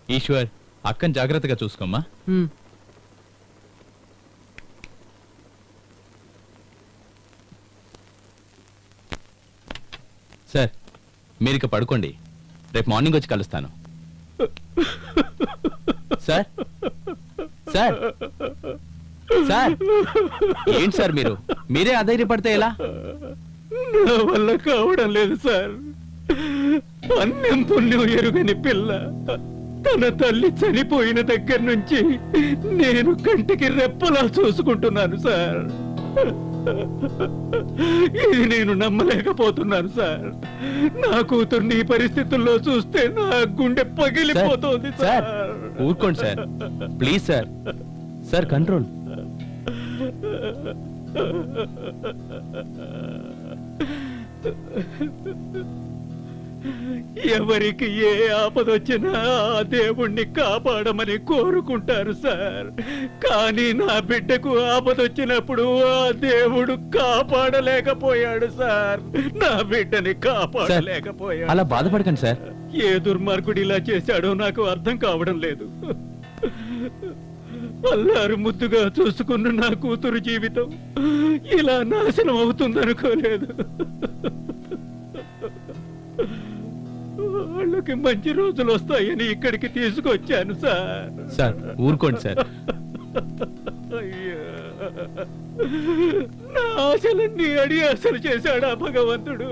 ఈశ్వర్ అక్కని జాగ్రత్తగా చూసుకోమ్మా హ్మ్. సార్ మీరు ఇక పడుకోండి రేపు మార్నింగ్ వచ్చి కలుస్తాను సార్ సార్ సార్ ఏంటి సార్ మీరు మీరే అధైర్యపడితే ఎలా నా వల్ల కావడం లేదు సార్ అన్నం పుణ్యం ఎరుగని పిల్ల తన తల్లి చనిపోయిన దగ్గర నుంచి నేను కంటికి రెప్పలా చూసుకుంటున్నాను సార్ ఇది నేను నమ్మలేకపోతున్నాను సార్ నా కూతుర్ని ఈ పరిస్థితుల్లో చూస్తే నా గుండె పగిలిపోతోంది సార్ సార్ ఊరుకోండి sir please sir sir control ఎవరికి ఏ ఆపదొచ్చినా ఆ దేవుణ్ణి కాపాడమని కోరుకుంటారు సార్ కానీ నా బిడ్డకు ఆపదొచ్చినప్పుడు ఆ దేవుడు కాపాడలేకపోయాడు సార్ నా బిడ్డని సార్ కాపాడలేకపోయాడు అలా బాధపడకండి సార్ ఏ దుర్మార్గుడు ఇలా చేశాడో నాకు అర్థం కావడం లేదు అల్లారు ముద్దుగా చూసుకున్న నా కూతురు జీవితం ఇలా నాశనం అవుతుందనుకోలేదు వాళ్ళకి మంచి రోజులు వస్తాయని ఇక్కడికి తీసుకొచ్చాను సార్ సార్ ఊరుకోండి సార్ అయ్యా. నా ఆశలన్నీ అడి ఆశలు చేశాడా భగవంతుడు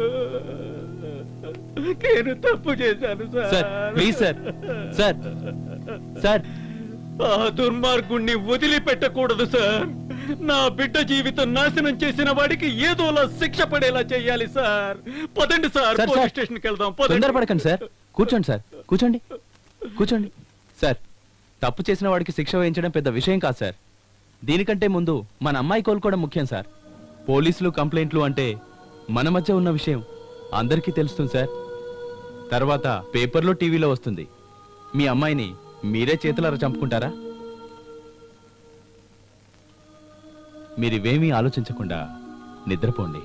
నేను తప్పు చేశాను sir sir please sir sir sir ఆ దుర్మార్గుణ్ణి వదిలిపెట్టకూడదు సార్ నా బిడ్డ జీవితం నాశనం చేసిన వాడికి ఏదోలా శిక్ష పడేలా చెయ్యాలి సార్ పదండి సార్ సార్, పోలీస్ సార్. స్టేషన్కి వెళ్దాం పదండి తొందరపడకండి సార్ కూర్చోండి సార్ కూర్చోండి కూర్చోండి సార్ తప్పు చేసిన వాడికి శిక్ష వేయించడం పెద్ద విషయం కాదు సార్ దీనికంటే ముందు మన అమ్మాయి కోలుకోవడం ముఖ్యం సార్ పోలీసులు కంప్లైంట్లు అంటే మన మధ్య ఉన్న విషయం అందరికీ తెలుస్తుంది సార్ తర్వాత పేపర్లో టీవీలో వస్తుంది మీ అమ్మాయిని మీరే చేతులారా చంపుకుంటారా మీరివేమీ ఆలోచించకుండా నిద్రపోండి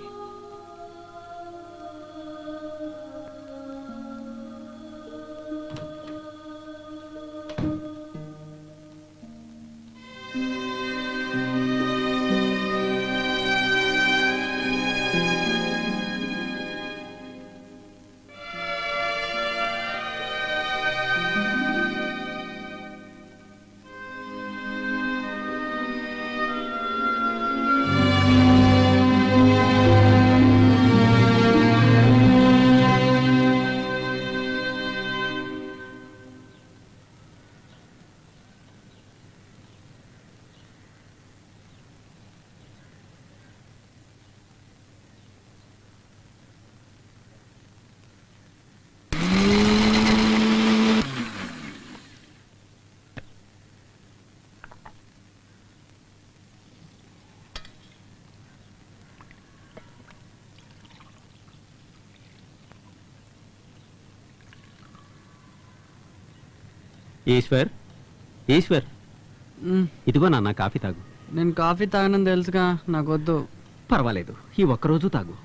ఈశ్వర్ ఈశ్వర్ మ్, ఇదిగో నాన్న కాఫీ తాగు నేను కాఫీ తాగనని తెలుసుగా నాకు వద్దు పర్వాలేదు ఈ ఒక్కరోజు తాగు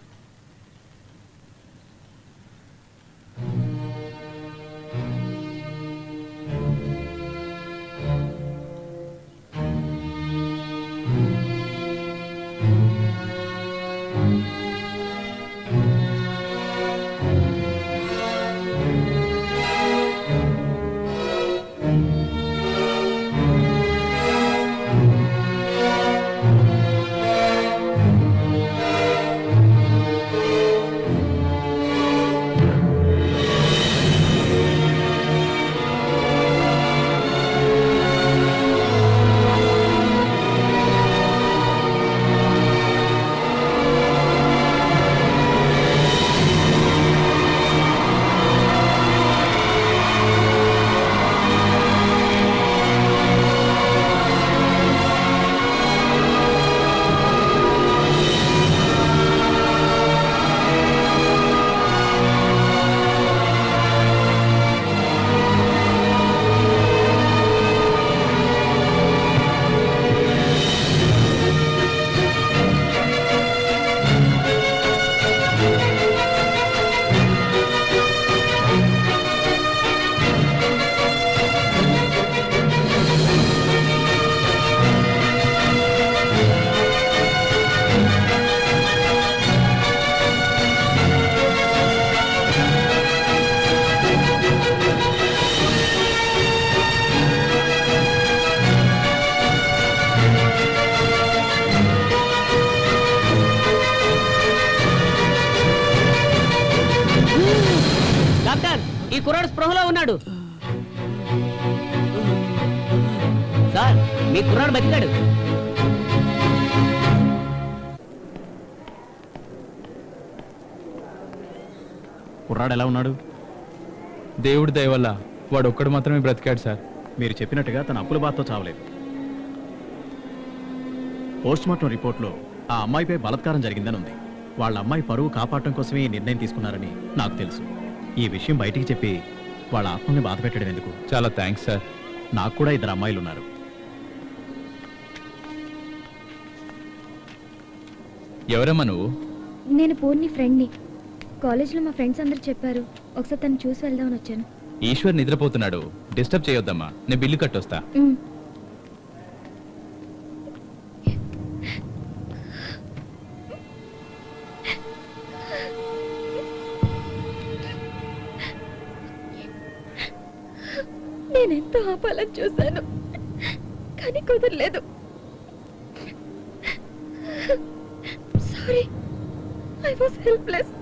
ఆ ఉన్నాడు సార్ మీ కుర్రాడు బతికాడు కుర్రాడు ఎలా ఉన్నాడు దేవుడి దయ వల్ల వాడు ఒక్కడు మాత్రమే బ్రతికాడు సార్ మీరు చెప్పినట్టుగా తన అప్పుల బాధతో చావలేదు పోస్ట్ మార్టం రిపోర్ట్లో ఆ అమ్మాయిపై బలాత్కారం జరిగిందని ఉంది వాళ్ళ అమ్మాయి పరువు కాపాడటం కోసమే ఈ నిర్ణయం తీసుకున్నారని నాకు తెలుసు ఈ విషయం బయటికి చెప్పి వాళ్ళ ఆత్మని బాధ పెట్టడం ఎందుకు చాలా థ్యాంక్స్ సార్ నాకు కూడా ఇద్దరు అమ్మాయిలు ఉన్నారు ఎవరమ్మా నువ్వు నేను పూర్ణి ఫ్రెండ్ని కాలేజ్లో మా ఫ్రెండ్స్ అందరు చెప్పారు ఒకసారి తను చూసి వెళ్దామని వచ్చాను ఈశ్వర్ నిద్రపోతున్నాడు డిస్టర్బ్ చేయొద్దమ్మా నేను బిల్లు కట్టొస్తా మ్. నేనెంతో ఆపాలని చూశాను కానీ కుదరలేదు సారీ ఐ వాస్ హెల్ప్లెస్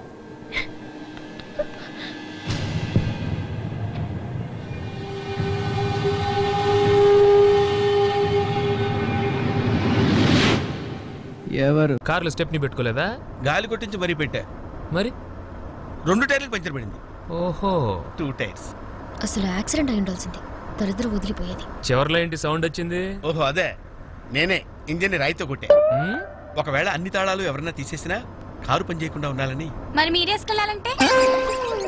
ఎవరు కార్లో స్టెప్ని పెట్టుకోలేదా గాలి కొట్టించి మరీ పెట్టా మరి రెండు టైర్లు పంచర్ పడింది ఓహో టూ టైర్స్ అసలు యాక్సిడెంట్ అయి ఉండాల్సింది దరిద్రం వదిలిపోయేది చివర్లో ఏంటి సౌండ్ వచ్చింది ఓహో అదే నేనే ఇంజన్ రాయితో కొట్టే హ్మ్? ఒకవేళ అన్ని తాళాలు ఎవరన్నా తీసేసినా కారు పని చేయకుండా ఉండాలని మరి మీరేసుకెళ్ళాలంటే